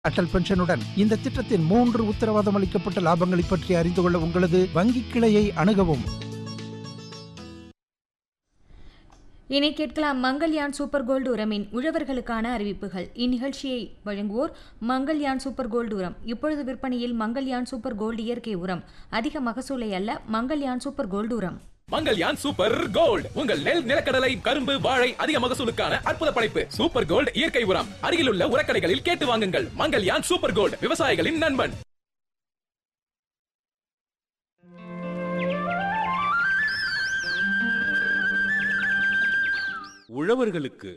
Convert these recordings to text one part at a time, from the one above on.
அடல் பென்ஷனுடன் இந்த திட்டத்தின் மூன்று உத்தரவாதம் அளிக்கப்பட்ட லாபங்களை பற்றி அறிந்து கொள்ள உங்களது வங்கி கிளையை அணுகவும் இனி கேட்கலாம் மங்கள்யான் சூப்பர் கோல்டு உரமின் உழவர்களுக்கான அறிவிப்புகள் இந்நிகழ்ச்சியை வழங்குவோர் மங்கள்யான் சூப்பர் கோல்டு உரம் இப்பொழுது விற்பனையில் மங்கள்யான் சூப்பர் கோல்டு இயற்கை உரம் அதிக மகசூலை அல்ல மங்கள்யான் சூப்பர் கோல்டு உரம் மங்கல்யான் சூப்பர் கோல்ட் உங்கள் நெல் நிலக்கடலை கரும்பு வாழை அதிக மகசூலுக்கான அற்புத படைப்பு சூப்பர் கோல்ட் இயற்கை உரம் அருகிலுள்ள உரக்கடைகளில் கேட்டு வாங்குங்கள் மங்கல்யான் சூப்பர் கோல்ட் விவசாயிகளின் நண்பன் உழவர்களுக்கு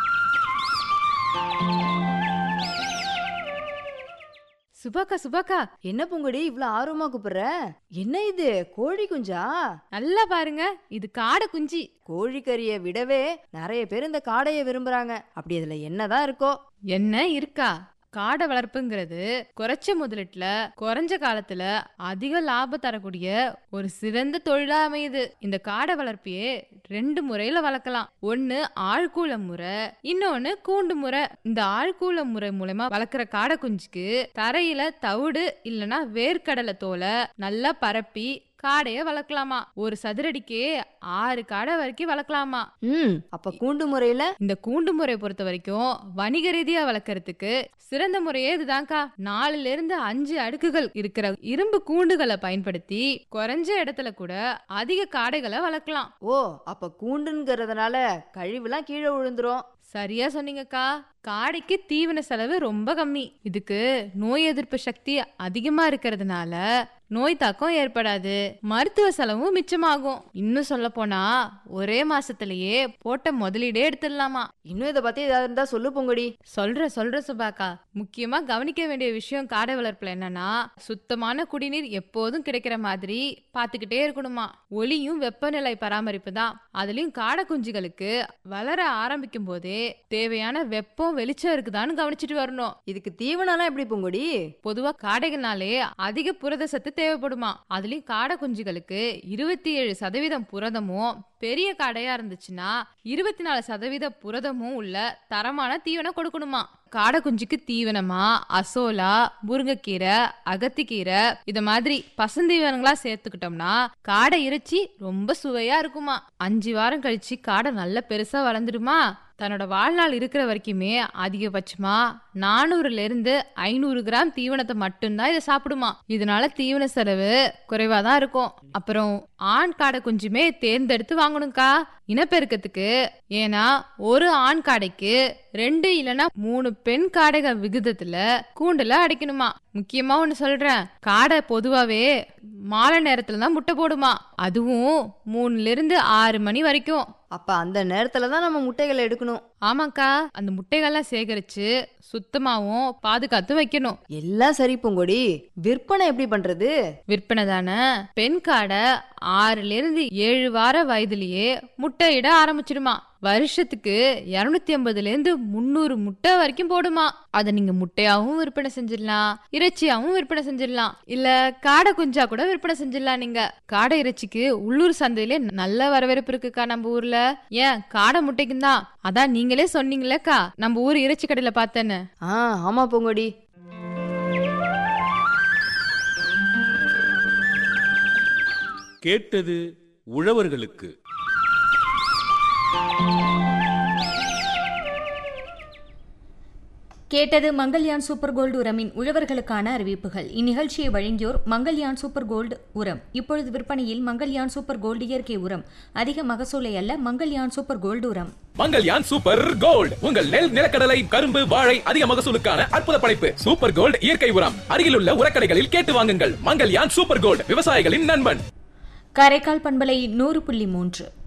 சுபாக்கா சுபாக்கா என்ன பூங்கொடி இவ்ளோ ஆர்வமா கூப்பிடுற என்ன இது கோழி குஞ்சா நல்லா பாருங்க இது காடை குஞ்சி கோழிக்கறியை விடவே நிறைய பேர் இந்த காடையை விரும்புறாங்க அப்படி இதுல என்னதான் இருக்கோ என்ன இருக்கா காடை வளர்ப்புங்கிறது குறைச்ச முதலீட்டுல குறைஞ்ச காலத்துல அதிக லாபம் தரக்கூடிய ஒரு சிறந்த தொழிலா அமையுது இந்த காடை வளர்ப்பையே ரெண்டு முறையில வளர்க்கலாம் ஒன்னு ஆழ்கூல முறை இன்னொன்னு கூண்டு முறை இந்த ஆழ்கூல முறை மூலமா வளர்க்குற காடை குஞ்சுக்கு தரையில தவிடு இல்லனா வேர்க்கடலை தோலை நல்லா பரப்பி காடையை வளர்க்கலாமா ஒரு சதுரடிக்கே ஆறு காடை வரைக்கும் வளர்க்கலாமா ம் அப்ப கூண்டு முறையில இந்த கூண்டு முறையை பொறுத்த வரைக்கும் வணிக ரீதியா வளர்க்கறதுக்கு சிறந்த முறையே இதுதான்க்கா நாலுல இருந்து அஞ்சு அடுக்குகள் இருக்கிற இரும்பு கூண்டுகளை பயன்படுத்தி குறைஞ்ச இடத்துல கூட அதிக காடைகளை வளர்க்கலாம் ஓ அப்ப கூண்டுங்கிறதுனால கழிவுலாம் கீழே விழுந்துரும் சரியா சொன்னீங்கக்கா காடைக்கு தீவன செலவு ரொம்ப கம்மி இதுக்கு நோய் எதிர்ப்பு சக்தி அதிகமா இருக்கிறதுனால நோய் தாக்கம் ஏற்படாது மருத்துவ செலவும் மிச்சமாகும் இன்னும் சொல்ல போனா ஒரே மாசத்திலேயே போட்ட முதலீடே எடுத்துடலாமா இன்னும் இதை பத்தி ஏதாவது இருந்தா சொல்லு பூங்கொடி சொல்ற சொல்ற சுபாக்கா முக்கியமா கவனிக்க வேண்டிய விஷயம் காடை வளர்ப்புல என்னன்னா சுத்தமான குடிநீர் எப்போதும் கிடைக்கிற மாதிரி பாத்துக்கிட்டே இருக்கணுமா ஒளியும் வெப்பநிலை பராமரிப்பு தான் அதுலயும் காடை குஞ்சுகளுக்கு வளர ஆரம்பிக்கும் போதே தேவையான வெப்பம் வெளிச்சம் இருக்குதான்னு கவனிச்சிட்டு வரணும் இதுக்கு தீவனம்லாம் எப்படி பூங்கொடி பொதுவா காடைகள்னாலே அதிக புரத சத்து தேவைப்படுமா அதுலயும் காடை குஞ்சுகளுக்கு இருபத்தி ஏழு சதவீதம் புரதமும் பெரிய காடையா இருந்துச்சுன்னா இருபத்தி நாலு சதவீத புரதமும் உள்ள தரமான தீவனம் கொடுக்கணுமா காடை குஞ்சுக்கு தீவனமா அசோலா முருங்கைக்கீரை அகத்திக்கீரை இத மாதிரி பசந்தீவனங்களா சேர்த்துக்கிட்டோம்னா காடை இறைச்சி ரொம்ப சுவையா இருக்குமா அஞ்சு வாரம் கழிச்சு காடை நல்ல பெருசா வளர்ந்துடுமா தன்னோட வாழ்நாள் இருக்கிற வரைக்குமே அதிகபட்சமா நானூறுல இருந்து ஐநூறு கிராம் தீவனத்தை மட்டும்தான் இதை சாப்பிடுமா இதனால தீவன செலவு குறைவா தான் இருக்கும் அப்புறம் ஆண் காடை குஞ்சுமே தேர்ந்தெடுத்து வாங்கணும்க்கா இனப்பெருக்கத்துக்கு ஏன்னா ஒரு ஆண் காடைக்கு ரெண்டு இல்லனா மூணு பெண் காடைகள் விகிதத்துல கூண்டுல அடைக்கணுமா முக்கியமா ஒண்ணு சொல்றேன் காடை பொதுவாவே மாலை நேரத்துல தான் முட்டை போடுமா அதுவும் மூணுல இருந்து ஆறு மணி வரைக்கும் அப்ப அந்த நேரத்துல தான் நம்ம முட்டைகளை எடுக்கணும் ஆமாக்கா அந்த முட்டைகள்லாம் சேகரிச்சு சுத்தமாவும் பாதுகாத்து வைக்கணும் எல்லாம் சரி பூங்கொடி விற்பனை எப்படி பண்றது விற்பனை தானே பெண் காடை ஆறுல இருந்து ஏழு வார வயதுலயே முட்டையிட ஆரம்பிச்சிடுமா வருஷத்துக்கு இருநூத்தி ஐம்பதுல இருந்து முந்நூறு முட்டை வரைக்கும் போடுமா அதை நீங்க முட்டையாவும் விற்பனை செஞ்சிடலாம் இறைச்சியாவும் விற்பனை செஞ்சிடலாம் இல்ல காடை குஞ்சா கூட விற்பனை செஞ்சிடலாம் நீங்க காடை இறைச்சிக்கு உள்ளூர் சந்தையிலே நல்ல வரவேற்பு இருக்குக்கா நம்ம ஊர்ல ஏன் காடை முட்டைக்கும் தான் அதான் நீங்களே சொன்னீங்களேக்கா நம்ம ஊர் இறைச்சி கடையில பார்த்தேன்னு ஆ ஆமா பூங்கொடி கேட்டது உழவர்களுக்கு கேட்டது மங்கள்யான் சூப்பர் கோல்டு உரமின் உழவர்களுக்கான அறிவிப்புகள் இந்நிகழ்ச்சியை வழங்கியோர் மங்கள்யான் சூப்பர் கோல்டு உரம் இப்பொழுது விற்பனையில் மங்கள்யான் சூப்பர் கோல்டு இயற்கை உரம் அதிக மகசூலை அல்ல மங்கள்யான் சூப்பர் கோல்டு உரம் மங்கல்யான் சூப்பர் கோல்ட் உங்கள் நெல் நிலக்கடலை கரும்பு வாழை அதிக மகசூலுக்கான அற்புத படைப்பு சூப்பர் கோல்ட் இயற்கை உரம் அருகிலுள்ள உரக்கடைகளில் கேட்டு வாங்குங்கள் மங்கல்யான் சூப்பர் கோல்ட் விவசாயிகளின் நண்பன் காரைக்கால் பண்பலை நூறு புள்ளி மூன்று